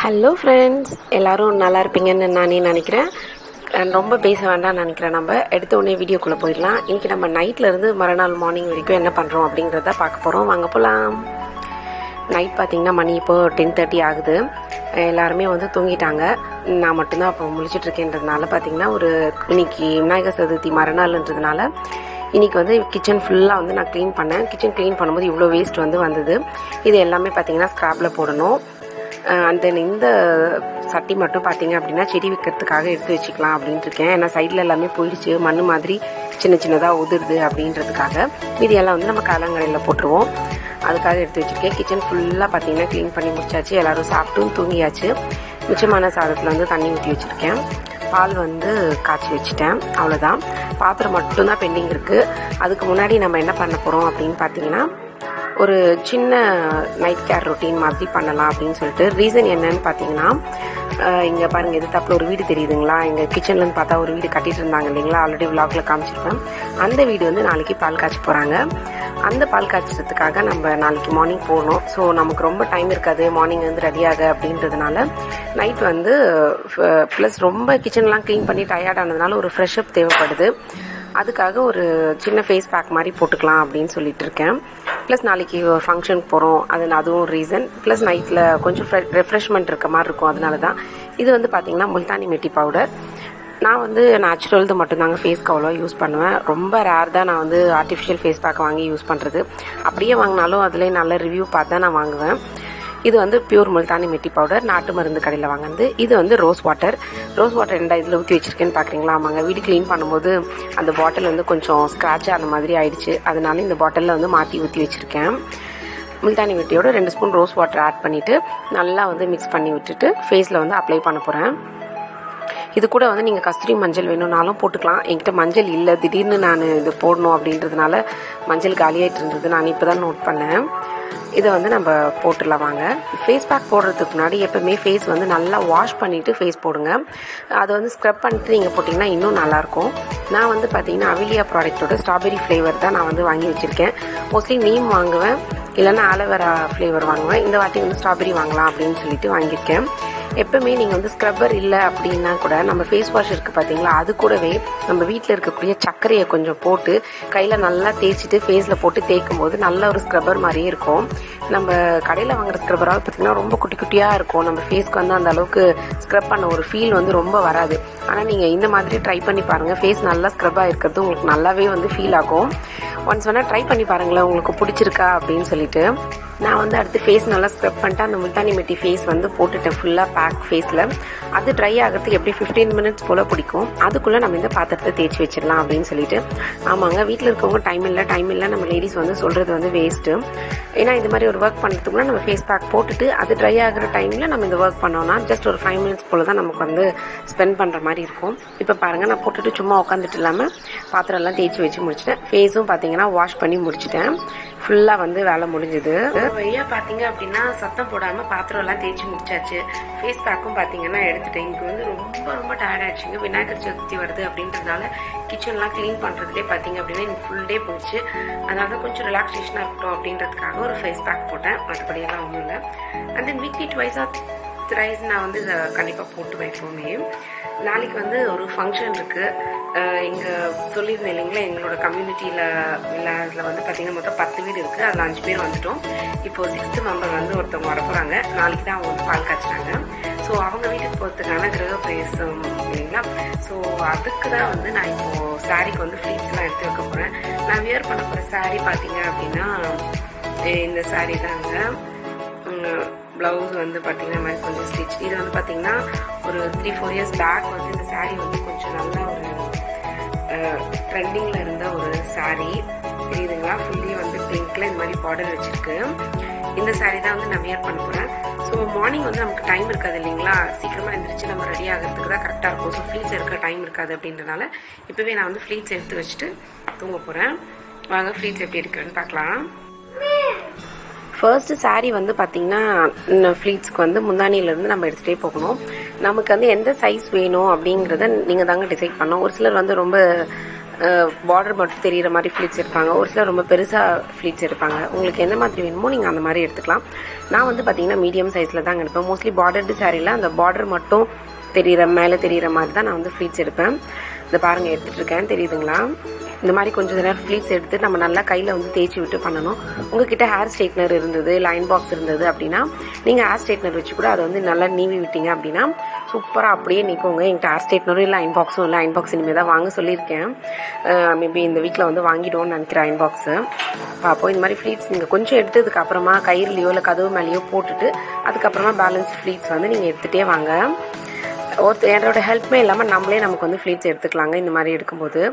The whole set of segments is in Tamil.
ஹலோ ஃப்ரெண்ட்ஸ் எல்லாரும் நல்லா இருப்பீங்கன்னு நானே நினைக்கிறேன் அஹ் ரொம்ப பேச வேண்டாம்னு நினைக்கிறேன் நம்ம எடுத்த உடனே வீடியோக்குள்ளே போயிடலாம் இன்னைக்கு நம்ம நைட்ல இருந்து மறுநாள் மார்னிங் வரைக்கும் என்ன பண்ணுறோம் அப்படிங்கிறத பார்க்க போகிறோம் வாங்க போகலாம் நைட் பார்த்தீங்கன்னா மணி இப்போ டென் தேர்ட்டி ஆகுது அஹ் எல்லாருமே வந்து தூங்கிட்டாங்க நான் மட்டும்தான் அப்போ முழிச்சிட்டு இருக்கேன்றதுனால பார்த்தீங்கன்னா ஒரு இன்னைக்கு விநாயகர் சதுர்த்தி மறுநாள்ன்றதுனால இன்னைக்கு வந்து கிச்சன் ஃபுல்லாக வந்து நான் க்ளீன் பண்ணேன் கிச்சன் க்ளீன் பண்ணும்போது இவ்வளோ வேஸ்ட் வந்து வந்தது இது எல்லாமே பார்த்தீங்கன்னா ஸ்க்ராப்பில் போடணும் அண்ட் தென் இந்த சட்டி மட்டும் பார்த்தீங்க அப்படின்னா செடி வைக்கிறதுக்காக எடுத்து வச்சுக்கலாம் அப்படின்ட்டு இருக்கேன் ஏன்னா சைடில் எல்லாமே போயிடுச்சு மண் மாதிரி சின்ன சின்னதாக உதிருது அப்படின்றதுக்காக மீதி எல்லாம் வந்து நம்ம காலங்கரையில் போட்டுருவோம் அதுக்காக எடுத்து வச்சிருக்கேன் கிச்சன் ஃபுல்லாக பார்த்தீங்கன்னா க்ளீன் பண்ணி முடிச்சாச்சு எல்லாரும் சாப்பிட்டும் தூங்கியாச்சு மிச்சமான சாதத்தில் வந்து தண்ணி ஊற்றி வச்சுருக்கேன் பால் வந்து காய்ச்சி வச்சுட்டேன் அவ்வளோதான் பாத்திரம் மட்டும்தான் பெண்டிங் இருக்குது அதுக்கு முன்னாடி நம்ம என்ன பண்ண போகிறோம் அப்படின்னு பார்த்தீங்கன்னா ஒரு சின்ன நைட் கேர் ரொட்டீன் மாதிரி பண்ணலாம் அப்படின்னு சொல்லிட்டு ரீசன் என்னன்னு பார்த்தீங்கன்னா அஹ் இங்க பாருங்க எது தப்புல ஒரு வீடு தெரியுதுங்களா எங்க கிச்சன்ல இருந்து பார்த்தா ஒரு வீடு கட்டிட்டு இருந்தாங்க இல்லைங்களா ஆல்ரெடி விளாக்ல காமிச்சிருப்பேன் அந்த வீடு வந்து நாளைக்கு பால் காய்ச்ச போறாங்க அந்த பால் காய்ச்சறதுக்காக நம்ம நாளைக்கு மார்னிங் போகணும் ஸோ நமக்கு ரொம்ப டைம் இருக்காது மார்னிங் வந்து ரெடியாக அப்படின்றதுனால நைட் வந்து ப்ளஸ் ரொம்ப கிச்சன்லாம் க்ளீன் பண்ணி டயர்ட் ஆனதுனால ஒரு ஃப்ரெஷ் அப் தேவைப்படுது அதுக்காக ஒரு சின்ன ஃபேஸ் பேக் மாதிரி போட்டுக்கலாம் அப்படின்னு சொல்லிட்டு இருக்கேன் ப்ளஸ் நாளைக்கு ஒரு ஃபங்க்ஷனுக்கு போகிறோம் அது அதுவும் ரீசன் ப்ளஸ் நைட்டில் கொஞ்சம் ரெஃப்ரெஷ்மெண்ட் இருக்க மாதிரி இருக்கும் அதனால தான் இது வந்து பார்த்தீங்கன்னா முல்தானி மெட்டி பவுடர் நான் வந்து நேச்சுரல்து மட்டும்தாங்க ஃபேஸ்க்கு அவ்வளோ யூஸ் பண்ணுவேன் ரொம்ப ரேர் தான் நான் வந்து ஆர்டிஃபிஷியல் ஃபேஸ் பேக் வாங்கி யூஸ் பண்ணுறது அப்படியே வாங்கினாலும் அதுலேயே நல்ல ரிவ்யூ பார்த்து தான் நான் வாங்குவேன் இது வந்து பியூர் முல்தானி மெட்டி பவுடர் நாட்டு மருந்து கடையில் வாங்கினது இது வந்து ரோஸ் வாட்டர் ரோஸ் வாட்டர் ரெண்டா இதில் ஊற்றி வச்சிருக்கேன்னு பார்க்குறீங்களா ஆமாங்க வீடு க்ளீன் பண்ணும்போது அந்த பாட்டில் வந்து கொஞ்சம் ஸ்க்ராட்ச் ஆன மாதிரி ஆயிடுச்சு அதனால இந்த பாட்டிலில் வந்து மாற்றி ஊற்றி வச்சிருக்கேன் முல்தானி மெட்டியோட ரெண்டு ஸ்பூன் ரோஸ் வாட்டர் ஆட் பண்ணிவிட்டு நல்லா வந்து மிக்ஸ் பண்ணி விட்டுட்டு ஃபேஸில் வந்து அப்ளை பண்ண போகிறேன் இது கூட வந்து நீங்கள் கஸ்தூரி மஞ்சள் வேணும்னாலும் போட்டுக்கலாம் என்கிட்ட மஞ்சள் இல்லை திடீர்னு நான் இது போடணும் அப்படின்றதுனால மஞ்சள் காலியாயிட்டு இருந்தது நான் இப்போ தான் நோட் பண்ணேன் இதை வந்து நம்ம போட்டுடலாம் வாங்க ஃபேஸ் பேக் போடுறதுக்கு முன்னாடி எப்பவுமே ஃபேஸ் வந்து நல்லா வாஷ் பண்ணிவிட்டு ஃபேஸ் போடுங்க அதை வந்து ஸ்க்ரப் பண்ணிட்டு நீங்கள் போட்டிங்கன்னா இன்னும் நல்லாயிருக்கும் நான் வந்து பார்த்தீங்கன்னா அவிலியா ப்ராடக்ட்டோட ஸ்ட்ராபெரி ஃப்ளேவர் தான் நான் வந்து வாங்கி வச்சுருக்கேன் மோஸ்ட்லி நீம் வாங்குவேன் இல்லைன்னா ஆலோவேரா ஃப்ளேவர் வாங்குவேன் இந்த வாட்டி வந்து ஸ்ட்ராபெரி வாங்கலாம் அப்படின்னு சொல்லிட்டு வாங்கியிருக்கேன் எப்பவுமே நீங்கள் வந்து ஸ்க்ரப்பர் இல்லை அப்படின்னா கூட நம்ம ஃபேஸ் வாஷ் இருக்குது பார்த்தீங்களா அது கூடவே நம்ம வீட்டில் இருக்கக்கூடிய சர்க்கரையை கொஞ்சம் போட்டு கையில் நல்லா தேய்ச்சிட்டு ஃபேஸில் போட்டு தேய்க்கும் போது நல்ல ஒரு ஸ்க்ரப்பர் மாதிரியே இருக்கும் நம்ம கடையில் வாங்குற ஸ்க்ரப்பராக பார்த்தீங்கன்னா ரொம்ப குட்டி குட்டியாக இருக்கும் நம்ம ஃபேஸ்க்கு வந்து அந்த அளவுக்கு ஸ்க்ரப் பண்ண ஒரு ஃபீல் வந்து ரொம்ப வராது ஆனால் நீங்கள் இந்த மாதிரி ட்ரை பண்ணி பாருங்கள் ஃபேஸ் நல்லா ஸ்க்ரப்பாக இருக்கிறது உங்களுக்கு நல்லாவே வந்து ஃபீல் ஆகும் ஒன்ஸ் வேணால் ட்ரை பண்ணி பாருங்களேன் உங்களுக்கு பிடிச்சிருக்கா அப்படின்னு சொல்லிட்டு நான் வந்து அடுத்து ஃபேஸ் நல்லா ஸ்க்ரப் பண்ணிட்டு அந்த முல்தானி மெட்டி ஃபேஸ் வந்து போட்டுட்டேன் ஃபுல்லாக பேக் ஃபேஸில் அது ட்ரை ஆகிறதுக்கு எப்படி ஃபிஃப்டீன் மினிட்ஸ் போல் பிடிக்கும் அதுக்குள்ளே நம்ம இந்த பாத்திரத்தை தேய்ச்சி வச்சிடலாம் அப்படின்னு சொல்லிட்டு ஆமாங்க வீட்டில் இருக்கவங்க டைம் இல்லை டைம் இல்லை நம்ம லேடிஸ் வந்து சொல்கிறது வந்து வேஸ்ட்டு ஏன்னா இது மாதிரி ஒரு ஒர்க் பண்ணுறதுக்குள்ள நம்ம ஃபேஸ் பேக் போட்டுட்டு அது ட்ரை ஆகிற டைமில் நம்ம இந்த ஒர்க் பண்ணோம்னா ஜஸ்ட் ஒரு ஃபைவ் மினிட்ஸ் போல் தான் நமக்கு வந்து ஸ்பெண்ட் பண்ணுற மாதிரி இருக்கும் இப்போ பாருங்கள் நான் போட்டுட்டு சும்மா உட்காந்துட்டு இல்லாமல் பாத்திரம் எல்லாம் தேய்ச்சி வச்சு முடிச்சிட்டேன் ஃபேஸும் பார்த்தீங்கன்னா வாஷ் பண்ணி முடிச்சிட்டேன் ஃபுல்லாக வந்து வேலை முடிஞ்சுது வழியாக பார்த்தீங்க அப்படின்னா சத்தம் போடாமல் பாத்திரம் எல்லாம் தேய்ச்சி முடிச்சாச்சு ஃபேஸ் பேக்கும் பார்த்தீங்கன்னா எடுத்துட்டேன் இங்கே வந்து ரொம்ப ரொம்ப டயர்ட் ஆயிடுச்சுங்க விநாயகர் சதுர்த்தி வருது அப்படின்றதுனால கிச்சன்லாம் க்ளீன் பண்ணுறதுலே பார்த்தீங்க அப்படின்னா எனக்கு ஃபுல் டே போச்சு அதனால தான் கொஞ்சம் ரிலாக்ஸேஷனாக இருக்கட்டும் அப்படின்றதுக்காக ஒரு ஃபேஸ் பேக் போட்டேன் மற்றபடியெல்லாம் ஒன்றும் இல்லை அண்ட் தென் வீக்லி ட்வைஸாக ரைஸ் நான் வந்து இதை கண்டிப்பாக போட்டுவேன் எப்போவுமே நாளைக்கு வந்து ஒரு ஃபங்க்ஷன் இருக்குது இங்கே சொல்லியிருந்தேன் இல்லைங்களா எங்களோட கம்யூனிட்டியில் வில்லாஸில் வந்து பார்த்தீங்கன்னா மொத்தம் பத்து வீடு இருக்குது அதில் அஞ்சு பேர் வந்துட்டோம் இப்போ சிக்ஸ்த்து மெம்பர் வந்து ஒருத்தவங்க வர போகிறாங்க நாளைக்கு தான் அவங்க வந்து பால் காய்ச்சினாங்க ஸோ அவங்க வீட்டுக்கு போகிறதுக்கான கிரக பிரவேசம் இல்லைங்களா ஸோ அதுக்கு தான் வந்து நான் இப்போது சாரீக்கு வந்து ஃப்ளீட்ஸ்லாம் எடுத்து வைக்க போகிறேன் நான் வியர் பண்ண போகிற சாரீ பார்த்தீங்க அப்படின்னா இந்த சாரீ தாங்க ப்ளவுஸ் வந்து பார்த்தீங்கன்னா மாதிரி கொஞ்சம் ஸ்டிச் இது வந்து பார்த்தீங்கன்னா ஒரு த்ரீ ஃபோர் இயர்ஸ் பேக் வந்து இந்த saree வந்து கொஞ்சம் நல்ல ஒரு ட்ரெண்டிங்கில் இருந்த ஒரு saree தெரியுதுங்களா ஃபுல்லி வந்து பிங்க்ல இந்த மாதிரி பார்டர் வச்சிருக்கு இந்த saree தான் வந்து நான் வியர் பண்ண போகிறேன் ஸோ மார்னிங் வந்து நமக்கு டைம் இருக்காது இல்லைங்களா சீக்கிரமாக எழுந்திரிச்சு நம்ம ரெடி ஆகிறதுக்கு தான் கரெக்டாக இருக்கும் ஸோ ஃப்ளீட்ஸ் எடுக்க டைம் இருக்காது அப்படின்றனால இப்போவே நான் வந்து ஃப்ளீட்ஸ் எடுத்து வச்சுட்டு தூங்க போகிறேன் வாங்க ஃப்ளீட்ஸ் எப்படி இருக்குன்னு பார்க்கலாம் ஃபர்ஸ்ட் saree வந்து பார்த்தீங்கன்னா ஃப்ளீட்ஸ்க்கு வந்து முந்தானியிலேருந்து நம்ம எடுத்துகிட்டே போகணும் நமக்கு வந்து எந்த சைஸ் வேணும் அப்படிங்கிறத நீங்கள் தாங்க டிசைட் பண்ணோம் ஒரு சிலர் வந்து ரொம்ப பார்டர் மட்டும் தெரியிற மாதிரி ஃப்ளீட்ஸ் எடுப்பாங்க ஒரு சிலர் ரொம்ப பெருசாக ஃப்ளீட்ஸ் எடுப்பாங்க உங்களுக்கு எந்த மாதிரி வேணுமோ நீங்கள் அந்த மாதிரி எடுத்துக்கலாம் நான் வந்து பார்த்தீங்கன்னா மீடியம் சைஸில் தான் எடுப்பேன் மோஸ்ட்லி பார்டர்டு சாரியில் அந்த பார்டர் மட்டும் தெரியிற மேலே தெரியிற மாதிரி தான் நான் வந்து ஃப்ளீட்ஸ் எடுப்பேன் இந்த பாருங்கள் எடுத்துகிட்டு இருக்கேன் தெரியுதுங்களா இந்த மாதிரி கொஞ்சம் நேரம் ஃப்ளீட்ஸ் எடுத்து நம்ம நல்லா கையில் வந்து தேய்ச்சி விட்டு பண்ணணும் உங்ககிட்ட ஹேர் ஸ்ட்ரைட்னர் இருந்தது லைன் பாக்ஸ் இருந்தது அப்படின்னா நீங்கள் ஹேர் ஸ்ட்ரைட்னர் வச்சு கூட அதை வந்து நல்லா நீவி விட்டீங்க அப்படின்னா சூப்பராக அப்படியே நிற்குங்க என்கிட்ட ஹேர் ஸ்ட்ரைட்னரும் இல்லை அயன் பாக்ஸும் இல்லை அயன் பாக்ஸ் இனிமேல் தான் வாங்க சொல்லியிருக்கேன் மேபி இந்த வீக்கில் வந்து வாங்கிடுவோம்னு நினைக்கிறேன் அயன் பாக்ஸு பார்ப்போம் இந்த மாதிரி ஃப்ளீட்ஸ் நீங்கள் கொஞ்சம் எடுத்ததுக்கு அப்புறமா கயிறுலையோ இல்லை கதவு மேலேயோ போட்டுட்டு அதுக்கப்புறமா பேலன்ஸ் ஃப்ளீட்ஸ் வந்து நீங்கள் எடுத்துகிட்டே வாங்க ஒருத்தர் என்னோட ஹெல்ப்புமே இல்லாமல் நம்மளே நமக்கு வந்து ஃப்ளீட்ஸ் எடுத்துக்கலாங்க இந்த மாதிரி எடுக்கும்போது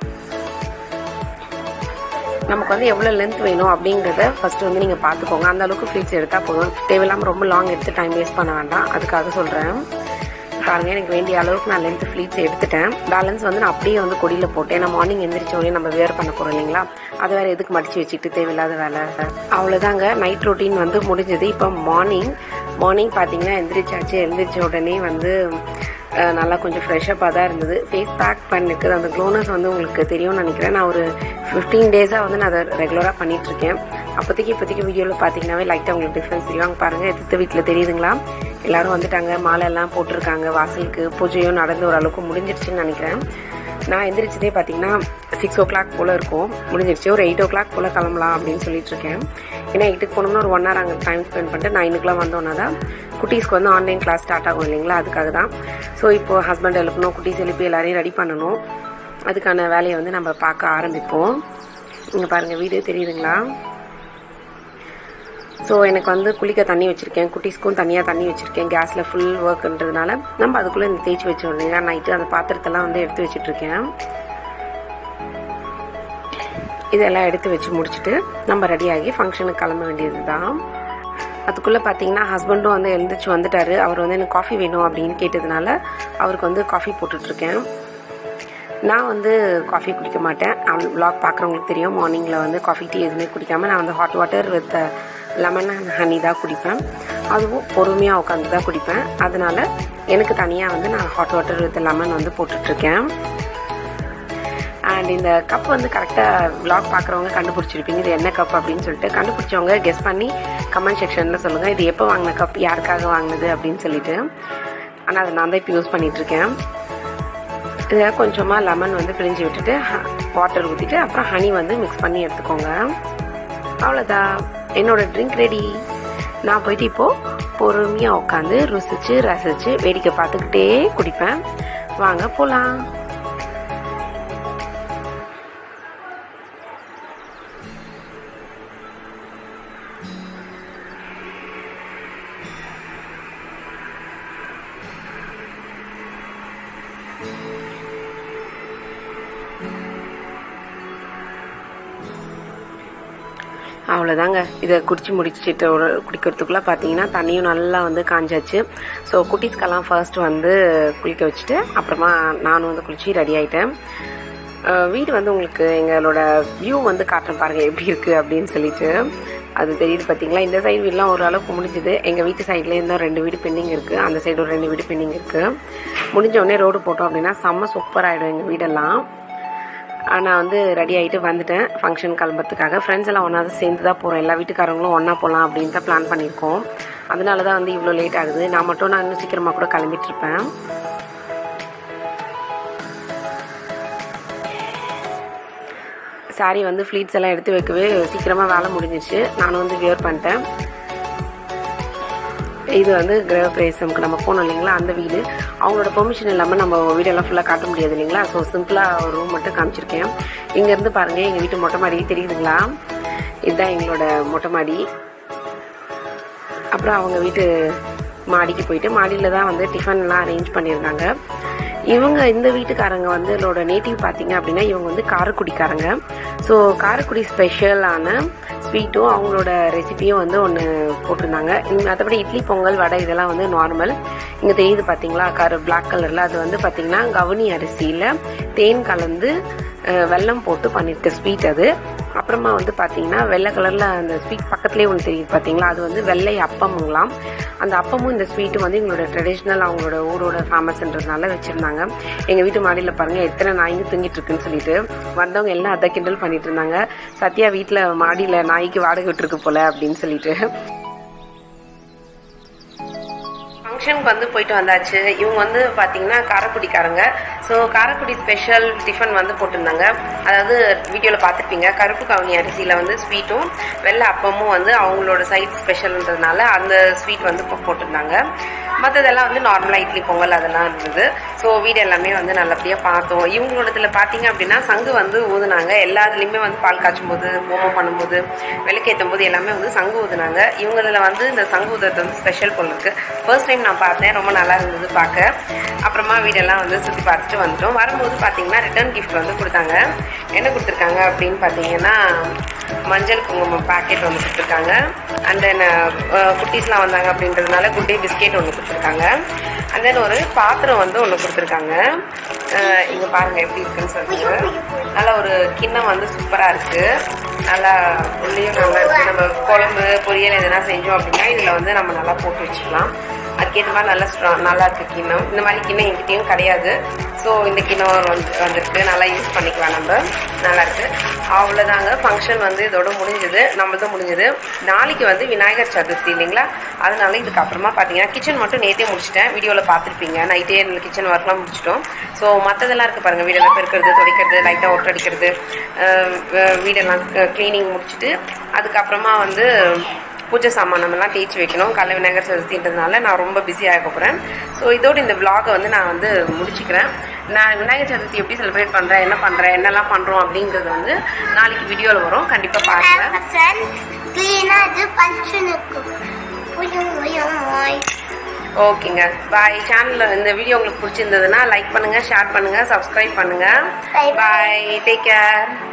நமக்கு வந்து எவ்வளோ லென்த் வேணும் அப்படிங்கிறத ஃபஸ்ட்டு வந்து நீங்கள் பார்த்துக்கோங்க அந்த அளவுக்கு ஃப்ளீட்ஸ் எடுத்தால் போதும் தேவையில்லாமல் ரொம்ப லாங் எடுத்து டைம் வேஸ்ட் பண்ண வேண்டாம் அதுக்காக சொல்கிறேன் பாருங்கள் எனக்கு வேண்டிய அளவுக்கு நான் லென்த் ஃப்ளீட்ஸ் எடுத்துட்டேன் பேலன்ஸ் வந்து நான் அப்படியே வந்து கொடியில் போட்டேன் நான் மார்னிங் எந்திரிச்ச உடனே நம்ம வேர் பண்ண போகிறோம் இல்லைங்களா அது வேறு எதுக்கு மடித்து வச்சுட்டு தேவையில்லாத வேலை அவ்வளோதாங்க நைட் ரொட்டீன் வந்து முடிஞ்சது இப்போ மார்னிங் மார்னிங் பார்த்தீங்கன்னா எந்திரிச்சாச்சு எந்திரிச்ச உடனே வந்து நல்லா கொஞ்சம் ஃப்ரெஷ்ஷப்பாக தான் இருந்தது ஃபேஸ் பேக் பண்ணிருக்கு அந்த க்ளோனஸ் வந்து உங்களுக்கு தெரியும்னு நினைக்கிறேன் நான் ஒரு ஃபிஃப்டீன் டேஸாக வந்து நான் அதை ரெகுலராக பண்ணிகிட்ருக்கேன் அப்போதைக்கு இப்போதைக்கு வீடியோவில் பார்த்தீங்கன்னாவே லைட்டாக உங்களுக்கு டிஃப்ரென்ஸ் தெரியும் அங்கே பாருங்கள் எதிர்த்த வீட்டில் தெரியுதுங்களா எல்லாரும் வந்துட்டாங்க மாலை எல்லாம் போட்டிருக்காங்க வாசலுக்கு பூஜையும் நடந்து ஓரளவுக்கு முடிஞ்சிருச்சுன்னு நினைக்கிறேன் நான் எந்திரிச்சதே பார்த்தீங்கன்னா சிக்ஸ் ஓ கிளாக் போல் இருக்கும் முடிஞ்சிருச்சு ஒரு எயிட் ஓ கிளாக் போல் கிளம்பலாம் அப்படின்னு சொல்லிட்டு இருக்கேன் ஏன்னா எயிட்டுக்கு போனோம்னா ஒரு ஒன் ஹவர் அங்கே டைம் ஸ்பெண்ட் பண்ணிட்டு நைனுக்குலாம் வந்தோன்னா தான் குட்டீஸ்க்கு வந்து ஆன்லைன் கிளாஸ் ஸ்டார்ட் ஆகும் இல்லைங்களா அதுக்காக தான் ஸோ இப்போ ஹஸ்பண்ட் எழுப்பணும் குட்டீஸ் எழுப்பி எல்லாரையும் ரெடி பண்ணணும் அதுக்கான வேலையை வந்து நம்ம பார்க்க ஆரம்பிப்போம் இங்கே பாருங்கள் வீடு தெரியுதுங்களா ஸோ எனக்கு வந்து குளிக்க தண்ணி வச்சுருக்கேன் குட்டீஸ்க்கும் தனியாக தண்ணி வச்சுருக்கேன் கேஸில் ஃபுல் ஒர்க்குன்றதுனால நம்ம அதுக்குள்ளே இந்த தேய்ச்சி வச்சோம் இல்லைங்களா நைட்டு அந்த பாத்திரத்தெல்லாம் வந்து எடுத்து வச்சுட்ருக்கேன் இதெல்லாம் எடுத்து வச்சு முடிச்சுட்டு நம்ம ரெடியாகி ஃபங்க்ஷனுக்கு கிளம்ப வேண்டியது தான் அதுக்குள்ளே பார்த்தீங்கன்னா ஹஸ்பண்டும் வந்து எழுந்திரிச்சு வந்துட்டார் அவர் வந்து எனக்கு காஃபி வேணும் அப்படின்னு கேட்டதுனால அவருக்கு வந்து காஃபி போட்டுட்ருக்கேன் நான் வந்து காஃபி குடிக்க மாட்டேன் வ்ளாக் பார்க்குறவங்களுக்கு தெரியும் மார்னிங்கில் வந்து காஃபி டீ எதுவுமே குடிக்காமல் நான் வந்து hot water with lemon and honey தான் குடிப்பேன் அதுவும் பொறுமையாக உட்காந்து தான் குடிப்பேன் அதனால் எனக்கு தனியாக வந்து நான் ஹாட் வாட்டர் வித் லெமன் வந்து போட்டுட்ருக்கேன் அண்ட் இந்த கப் வந்து கரெக்டாக விளாக் பார்க்குறவங்க கண்டுபிடிச்சிருப்பீங்க இது என்ன கப் அப்படின்னு சொல்லிட்டு கண்டுபிடிச்சவங்க கெஸ் பண்ணி கமெண்ட் செக்ஷனில் சொல்லுங்கள் இது எப்போ வாங்கின கப் யாருக்காக வாங்கினது அப்படின்னு சொல்லிட்டு ஆனால் அதை நான் தான் இப்போ யூஸ் பண்ணிகிட்ருக்கேன் இதில் கொஞ்சமாக லெமன் வந்து பிழிஞ்சு விட்டுட்டு வாட்டர் ஊற்றிட்டு அப்புறம் ஹனி வந்து மிக்ஸ் பண்ணி எடுத்துக்கோங்க அவ்வளோதான் என்னோட ட்ரிங்க் ரெடி நான் போயிட்டு இப்போது பொறுமையாக உட்காந்து ருசித்து ரசித்து வேடிக்கை பார்த்துக்கிட்டே குடிப்பேன் வாங்க போகலாம் அவ்வளோதாங்க இதை குடிச்சு முடிச்சுட்டு ஒரு குடிக்கிறதுக்குள்ளே பார்த்தீங்கன்னா தண்ணியும் நல்லா வந்து காஞ்சாச்சு ஸோ குட்டீஸ்க்கெல்லாம் ஃபர்ஸ்ட் வந்து குளிக்க வச்சுட்டு அப்புறமா நானும் வந்து குளிச்சு ரெடி ஆகிட்டேன் வீடு வந்து உங்களுக்கு எங்களோட வியூ வந்து காட்டுறேன் பாருங்கள் எப்படி இருக்குது அப்படின்னு சொல்லிட்டு அது தெரியுது பார்த்தீங்களா இந்த சைடு வீடெலாம் ஓரளவுக்கு முடிஞ்சுது எங்கள் வீட்டு சைட்லேயே இருந்தால் ரெண்டு வீடு பெண்டிங் இருக்குது அந்த சைடு ஒரு ரெண்டு வீடு பெண்டிங் இருக்குது முடிஞ்ச உடனே ரோடு போட்டோம் அப்படின்னா செம்ம சூப்பராகிடும் எங்கள் வீடெல்லாம் நான் வந்து ரெடி ஆகிட்டு வந்துட்டேன் ஃபங்க்ஷன் கிளம்புறதுக்காக ஃப்ரெண்ட்ஸ் எல்லாம் ஒன்றா தான் சேர்ந்து தான் போகிறோம் எல்லா வீட்டுக்காரங்களும் ஒன்றா போகலாம் அப்படின்னு தான் பிளான் பண்ணியிருக்கோம் அதனால தான் வந்து இவ்வளோ லேட் ஆகுது நான் மட்டும் நான் இன்னும் சீக்கிரமாக கூட கிளம்பிட்டு இருப்பேன் சாரி வந்து ஃப்ளீட்ஸ் எல்லாம் எடுத்து வைக்கவே சீக்கிரமாக வேலை முடிஞ்சிச்சு நானும் வந்து வியர் பண்ணிட்டேன் இது வந்து கிரக பிரவேசம்க்கு நம்ம போனோம் இல்லைங்களா அந்த வீடு அவங்களோட பெர்மிஷன் இல்லாமல் நம்ம வீடெல்லாம் ஃபுல்லாக காட்ட முடியாது இல்லைங்களா ஸோ சிம்பிளாக ஒரு ரூம் மட்டும் காமிச்சிருக்கேன் இங்கேருந்து பாருங்கள் எங்கள் வீட்டு மொட்டை மாடி தெரியுதுங்களா இதுதான் எங்களோட மொட்டை மாடி அப்புறம் அவங்க வீட்டு மாடிக்கு போயிட்டு மாடியில் தான் வந்து டிஃபன்லாம் அரேஞ்ச் பண்ணியிருந்தாங்க இவங்க இந்த வீட்டுக்காரங்க வந்து இதோட நேட்டிவ் பார்த்தீங்க அப்படின்னா இவங்க வந்து காரைக்குடிக்காரங்க ஸோ காரைக்குடி ஸ்பெஷலான ஸ்வீட்டும் அவங்களோட ரெசிபியும் வந்து ஒன்று போட்டிருந்தாங்க மற்றபடி இட்லி பொங்கல் வடை இதெல்லாம் வந்து நார்மல் இங்கே தெரியுது பார்த்தீங்களா கரு பிளாக் கலரில் அது வந்து பார்த்தீங்கன்னா கவுனி அரிசியில் தேன் கலந்து வெல்லம் போட்டு பண்ணியிருக்க ஸ்வீட் அது அப்புறமா வந்து பார்த்தீங்கன்னா வெள்ளை கலரில் அந்த ஸ்வீட் பக்கத்துலேயே ஒன்று தெரியுது பார்த்தீங்களா அது வந்து வெள்ளை அப்பமுங்களாம் அந்த அப்பமும் இந்த ஸ்வீட்டும் வந்து எங்களோட ட்ரெடிஷ்னல் அவங்களோட ஊரோட ஃபேமஸ்ன்றதுனால வச்சுருந்தாங்க எங்கள் வீட்டு மாடியில் பாருங்கள் எத்தனை நாய்ங்க தூங்கிட்டு இருக்குன்னு சொல்லிட்டு வந்தவங்க எல்லாம் அதை கிண்டல் பண்ணிட்டு இருந்தாங்க சத்யா வீட்டில் மாடியில் நாய்க்கு வாடகை விட்டுருக்கு போல அப்படின்னு சொல்லிட்டு ஃபங்க்ஷனுக்கு வந்து போயிட்டு வந்தாச்சு இவங்க வந்து பார்த்தீங்கன்னா காரைக்குடிக்காரங்க ஸோ காரைக்குடி ஸ்பெஷல் டிஃபன் வந்து போட்டிருந்தாங்க அதாவது வீடியோவில் பார்த்துருப்பீங்க கருப்பு கவுனி அரிசியில் வந்து ஸ்வீட்டும் வெள்ளை அப்பமும் வந்து அவங்களோட சைட் ஸ்பெஷல்ன்றதுனால அந்த ஸ்வீட் வந்து போ- போட்டிருந்தாங்க மற்றதெல்லாம் வந்து நார்மலாக இட்லி பொங்கல் அதெல்லாம் இருந்தது ஸோ வீடு எல்லாமே வந்து நல்லபடியாக பார்த்தோம் இவங்களோடதுல பார்த்தீங்க அப்படின்னா சங்கு வந்து ஊதுனாங்க எல்லா இதுலேயுமே வந்து பால் காய்ச்சும் போது ஹோமம் பண்ணும்போது விளக்கேற்றும் போது எல்லாமே வந்து சங்கு ஊதுனாங்க இவங்களதுல வந்து இந்த சங்கு ஊதுறது வந்து ஸ்பெஷல் போல இருக்கு ஃபர்ஸ்ட் டைம் நான் பார்த்தேன் ரொம்ப நல்லா இருந்தது பார்க்க அப்புறமா வீடெல்லாம் வந்து சுற்றி பார்த்துட்டு வந்துட்டோம் வரும்போது பார்த்தீங்கன்னா ரிட்டர்ன் கிஃப்ட் வந்து கொடுத்தாங்க என்ன கொடுத்துருக்காங்க அப்படின்னு பார்த்தீங்கன்னா மஞ்சள் குங்குமம் பாக்கெட் ஒன்று கொடுத்துருக்காங்க அண்ட் தென் குட்டீஸ்லாம் வந்தாங்க அப்படின்றதுனால குட் டே பிஸ்கெட் ஒன்று கொடுத்துருக்காங்க அண்ட் தென் ஒரு பாத்திரம் வந்து ஒன்று கொடுத்துருக்காங்க இங்கே பாருங்கள் எப்படி இருக்குன்னு சொல்லிட்டு நல்ல ஒரு கிண்ணம் வந்து சூப்பராக இருக்குது நல்லா உள்ளேயும் நல்லா இருக்குது நம்ம குழம்பு பொரியல் எதனா செஞ்சோம் அப்படின்னா இதில் வந்து நம்ம நல்லா போட்டு வச்சுக்கலாம் அதுக்கேற்ற மாதிரி நல்லா ஸ்ட்ராங் நல்லா இருக்கு கிண்ணம் இந்த மாதிரி கிண்ணம் எங்கிட்டயும் கிடையாது ஸோ இந்த கிண்ணம் வந்து வந்திருக்கு நல்லா யூஸ் பண்ணிக்கலாம் நம்ம நல்லா இருக்கு அவ்வளோதாங்க ஃபங்க்ஷன் வந்து இதோட முடிஞ்சது நம்மளதும் முடிஞ்சது நாளைக்கு வந்து விநாயகர் சதுர்த்தி இல்லைங்களா அதனால இதுக்கு அப்புறமா பார்த்தீங்கன்னா கிச்சன் மட்டும் நேற்றே முடிச்சிட்டேன் வீடியோவில் பார்த்துருப்பீங்க நைட்டே கிச்சன் ஒர்க்லாம் முடிச்சிட்டோம் ஸோ மற்றதெல்லாம் இருக்குது பாருங்கள் வீடெல்லாம் பெருக்கிறது துடைக்கிறது லைட்டாக ஒட்டடிக்கிறது அஹ் அஹ் வீடெல்லாம் க்ளீனிங் முடிச்சுட்டு அதுக்கப்புறமா வந்து பூஜை சாமான் நம்மலாம் தேய்ச்சி வைக்கணும் கல்ல விநாயகர் சதுர்த்தின்றதுனால நான் ரொம்ப பிஸி ஆக போகிறேன் ஸோ இதோட இந்த vlog-அ வந்து நான் வந்து முடிச்சுக்கிறேன் நான் விநாயகர் சதுர்த்தி எப்படி செலிப்ரேட் பண்ணுறேன் என்ன பண்ணுறேன் என்னெல்லாம் பண்ணுறோம் அப்படிங்கிறது வந்து நாளைக்கு வீடியோவில் வரும் கண்டிப்பாக பாருங்கள் கிளீனா இது பஞ்சனுக்கு புயும் புயும் வாய் ஓகேங்க பாய் சேனலில் இந்த வீடியோ உங்களுக்கு பிடிச்சிருந்ததுன்னா லைக் பண்ணுங்கள் ஷேர் பண்ணுங்கள் சப்ஸ்கிரைப் பண்ணுங்கள் Bye bye. Bye take care